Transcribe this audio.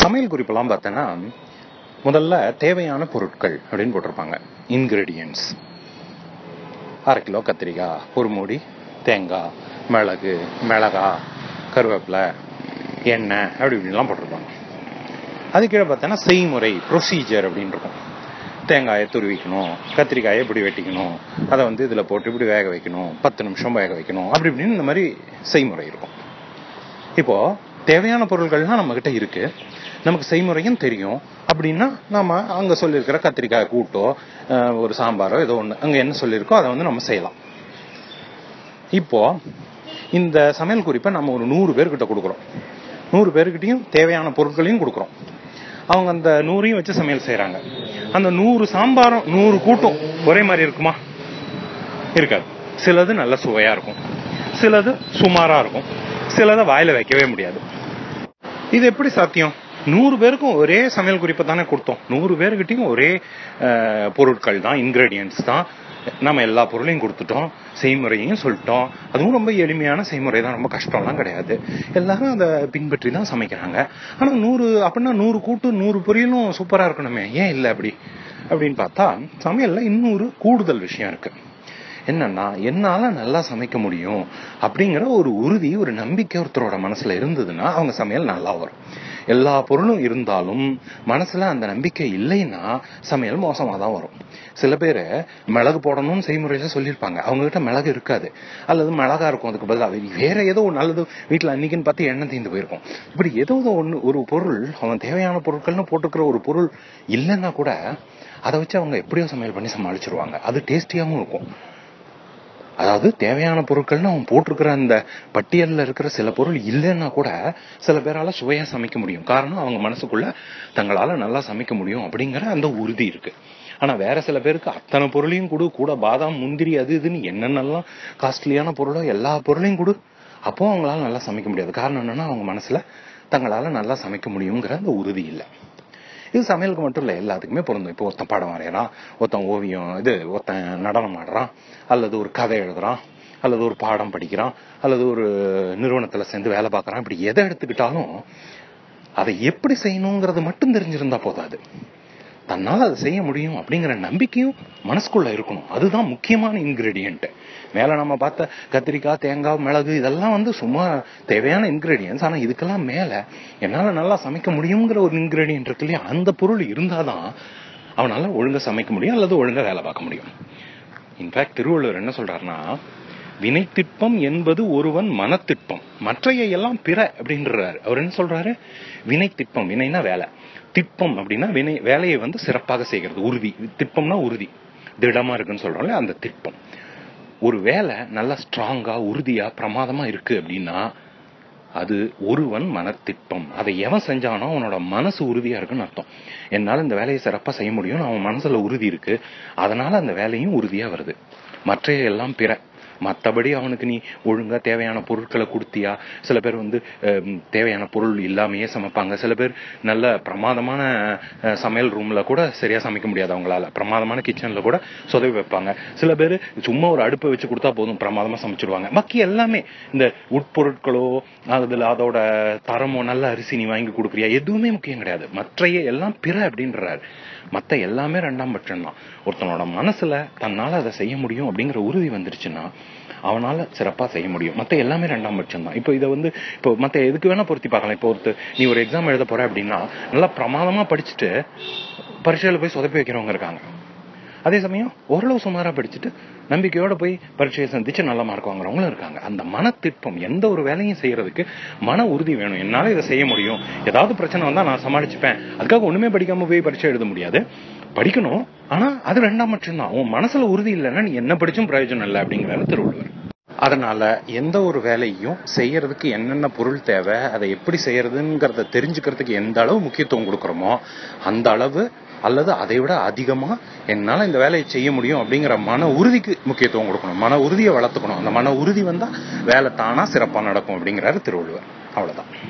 சமையல் குறிப்பெல்லாம் பார்த்தோன்னா முதல்ல தேவையான பொருட்கள் அப்படின்னு போட்டிருப்பாங்க இன்கிரீடியன்ஸ் அரை கிலோ கத்திரிக்காய் ஒரு மூடி தேங்காய் மிளகு மிளகா கருவேப்பிலை எண்ணெய் அப்படி இப்படின்லாம் போட்டிருப்பாங்க அது கீழே பார்த்தோன்னா செய்முறை ப்ரொசீஜர் அப்படின்னு இருக்கும் தேங்காயை துருவிக்கணும் கத்திரிக்காயை இப்படி வெட்டிக்கணும் அதை வந்து இதில் போட்டு இப்படி வேக வைக்கணும் பத்து நிமிஷம் வேக வைக்கணும் அப்படி இப்படின்னு இந்த மாதிரி செய்முறை இருக்கும் இப்போ தேவையான பொருட்கள்லாம் நம்ம கிட்ட இருக்கு நமக்கு செய்முறையும் தெரியும் அப்படின்னா நாம அங்க சொல்லியிருக்கிற கத்திரிக்காய் கூட்டோ அஹ், ஒரு சாம்பாரோ ஏதோ ஒண்ணு அங்க என்ன சொல்லியிருக்கோ அதை வந்து நம்ம செய்யலாம் இப்போ இந்த சமையல் குறிப்பை நம்ம ஒரு நூறு பேர்கிட்ட கொடுக்குறோம் நூறு பேர்கிட்டயும் தேவையான பொருட்களையும் கொடுக்குறோம் அவங்க அந்த நூறையும் வச்சு சமையல் செய்றாங்க அந்த நூறு சாம்பாரும் நூறு கூட்டும் ஒரே மாதிரி இருக்குமா இருக்காது சிலது நல்ல சுவையா இருக்கும் சிலது சுமாரா இருக்கும் சிலதை வாயில வைக்கவே முடியாது இது எப்படி சாத்தியம் நூறு பேருக்கும் ஒரே சமையல் குறிப்பை தானே கொடுத்தோம் நூறு பேருக்கிட்டையும் ஒரே அஹ், பொருட்கள் தான் இன்கிரீடியன்ஸ் தான் நம்ம எல்லா பொருளையும் கொடுத்துட்டோம் செய்முறையும் சொல்லிட்டோம் அதுவும் ரொம்ப எளிமையான செய்முறை தான் ரொம்ப கஷ்டம்லாம் கிடையாது எல்லாரும் அதை பின்பற்றி தான் சமைக்கிறாங்க ஆனா நூறு அப்படின்னா நூறு கூட்டு நூறு பொரியலும் சூப்பரா இருக்கணுமே ஏன் இல்லை அப்படி அப்படின்னு பார்த்தா சமையல்ல இன்னொரு கூடுதல் விஷயம் இருக்கு என்னன்னா என்னால நல்லா சமைக்க முடியும் அப்படிங்கிற ஒரு உறுதி ஒரு நம்பிக்கை ஒருத்தரோட மனசுல இருந்ததுன்னா அவங்க சமையல் நல்லா வரும் எல்லா பொருளும் இருந்தாலும் மனசுல அந்த நம்பிக்கை இல்லைன்னா சமையல் மோசமா தான் வரும் சில பேர் மிளகு போடணும்னு செய்முறையில சொல்லியிருப்பாங்க அவங்க கிட்ட மிளகு இருக்காது அல்லது மிளகா இருக்கும் அதுக்கு பதிலாக வேற ஏதோ ஒன்று அல்லது வீட்டில் அன்னைக்குன்னு பார்த்து எண்ணெய் தீர்ந்து போயிருக்கும் இப்படி ஏதோ ஒன்று ஒரு பொருள் அவன் தேவையான பொருட்கள்னு போட்டுக்கிற ஒரு பொருள் இல்லைன்னா கூட அதை வச்சு அவங்க எப்படியோ சமையல் பண்ணி சமாளிச்சிருவாங்க அது டேஸ்டியாகவும் இருக்கும் அதாவது தேவையான பொருட்கள்னு அவன் போட்டிருக்கிற அந்த பட்டியல்ல இருக்கிற சில பொருள் இல்லைன்னா கூட சில பேரால சுவையா சமைக்க முடியும் காரணம் அவங்க மனசுக்குள்ள தங்களால நல்லா சமைக்க முடியும் அப்படிங்கிற அந்த உறுதி இருக்கு ஆனா வேற சில பேருக்கு அத்தனை பொருளையும் கொடு கூட பாதாம் முந்திரி அது இதுன்னு என்னென்னலாம் காஸ்ட்லியான பொருளோ எல்லா பொருளையும் கொடு அப்போ அவங்களால நல்லா சமைக்க முடியாது காரணம் என்னன்னா அவங்க மனசுல தங்களால நல்லா சமைக்க முடியுங்கிற அந்த உறுதி இல்லை இது சமையலுக்கு மட்டும் இல்லை எல்லாத்துக்குமே பொருந்தும் இப்போ ஒருத்தன் படம் வரையறான் ஒருத்தன் ஓவியம் இது ஒருத்தன் நடனம் ஆடுறான் அல்லது ஒரு கதை எழுதுறான் அல்லது ஒரு பாடம் படிக்கிறான் அல்லது ஒரு நிறுவனத்துல சேர்ந்து வேலை பார்க்கறான் இப்படி எதை எடுத்துக்கிட்டாலும் அதை எப்படி செய்யணுங்கிறது மட்டும் தெரிஞ்சிருந்தா போதாது தன்னால அதை செய்ய முடியும் அப்படிங்கிற நம்பிக்கையும் மனசுக்குள்ள இருக்கணும் அதுதான் முக்கியமான இன்கிரீடியன்ட் மேல நம்ம பார்த்த கத்திரிக்காய் தேங்காய் மிளகு இதெல்லாம் வந்து சும்மா தேவையான இன்கிரீடியன்ஸ் ஆனா இதுக்கெல்லாம் மேல என்னால நல்லா சமைக்க முடியுங்கிற ஒரு இன்கிரீடியன்ட் இருக்கு இல்லையா அந்த பொருள் இருந்தாதான் அவனால ஒழுங்கா சமைக்க முடியும் அல்லது ஒழுங்கா வேலை பார்க்க முடியும் இன்ஃபேக்ட் திருவள்ளுவர் என்ன சொல்றாருன்னா வினைத்திட்பம் என்பது ஒருவன் மனத்திட்பம் மற்றைய எல்லாம் பிற அப்படின்றாரு அவர் என்ன சொல்றாரு வினைத்திட்பம் வினைனா வேலை திட்பம் அப்படின்னா வினை வேலையை வந்து சிறப்பாக செய்கிறது உறுதி திட்பம்னா உறுதி திடமா இருக்குன்னு சொல்றோம்ல அந்த திட்பம் ஒரு வேலை நல்லா ஸ்ட்ராங்கா உறுதியா பிரமாதமா இருக்கு அப்படின்னா அது ஒருவன் மனத்திட்பம் அதை எவன் செஞ்சானோ அவனோட மனசு உறுதியா இருக்குன்னு அர்த்தம் என்னால இந்த வேலையை சிறப்பா செய்ய முடியும்னு அவன் மனசுல உறுதி இருக்கு அதனால அந்த வேலையும் உறுதியா வருது மற்றைய எல்லாம் பிற மத்தபடி அவனுக்கு நீ ஒழுங்கா தேவையான பொருட்களை கொடுத்தியா சில பேர் வந்து அஹ், தேவையான பொருள் இல்லாமையே சமைப்பாங்க சில பேர் நல்ல பிரமாதமான அஹ், சமையல் ரூம்ல கூட சரியா சமைக்க முடியாது அவங்களால பிரமாதமான கிச்சன்ல கூட சொதவி வைப்பாங்க சில பேர் சும்மா ஒரு அடுப்பை வச்சு கொடுத்தா போதும் பிரமாதமா சமைச்சிடுவாங்க பாக்கி எல்லாமே இந்த உட்பொருட்களோ அதுல அதோட தரமோ நல்ல அரிசி நீ வாங்கி கொடுக்குறியா எதுவுமே முக்கியம் கிடையாது மற்றைய எல்லாம் பிற அப்படின்றாரு மத்த எல்லாமே ரெண்டாம் பட்சம் தான் ஒருத்தனோட மனசுல தன்னால அதை செய்ய முடியும் அப்படிங்கிற உறுதி வந்துருச்சுன்னா அவனால சிறப்பா செய்ய முடியும் மத்த எல்லாமே ரெண்டாம் பட்சம் தான் இப்போ இதை வந்து இப்போ மத்த எதுக்கு வேணா பொருத்தி பார்க்கலாம் இப்போ ஒருத்தர் நீ ஒரு எக்ஸாம் எழுத போற அப்படின்னா நல்லா பிரமாதமா படிச்சுட்டு பரீட்சையில போய் சொதப்பி வைக்கிறவங்க இருக்காங்க அதே சமயம் ஓரளவு சுமாரா படிச்சுட்டு நம்பிக்கையோட போய் பரீட்சையை சந்திச்சு நல்ல மார்க் வாங்குறவங்களும் இருக்காங்க அந்த மனத்திட்பம் எந்த ஒரு வேலையும் செய்யறதுக்கு மன உறுதி வேணும் என்னால இதை செய்ய முடியும் ஏதாவது பிரச்சனை வந்தா நான் சமாளிச்சுப்பேன் அதுக்காக ஒண்ணுமே படிக்காம போய் பரீட்சை எழுத முடியாது படிக்கணும் ஆனா அது ரெண்டாம் மட்டும்தான் உன் மனசுல உறுதி இல்லைன்னா நீ என்ன படிச்சும் பிரயோஜனம் இல்லை அப்படிங்கிறாரு திருவள்ளுவர் அதனால எந்த ஒரு வேலையும் செய்யறதுக்கு என்னென்ன பொருள் தேவை அதை எப்படி செய்யறதுங்கிறத தெரிஞ்சுக்கிறதுக்கு எந்த அளவு முக்கியத்துவம் கொடுக்கறோமோ அந்த அளவு அல்லது அதை விட அதிகமா என்னால இந்த வேலையை செய்ய முடியும் அப்படிங்கிற மன உறுதிக்கு முக்கியத்துவம் கொடுக்கணும் மன உறுதியை வளர்த்துக்கணும் அந்த மன உறுதி வந்தா வேலை தானா சிறப்பா நடக்கும் அப்படிங்கிறாரு திருவள்ளுவர் அவ்வளவுதான்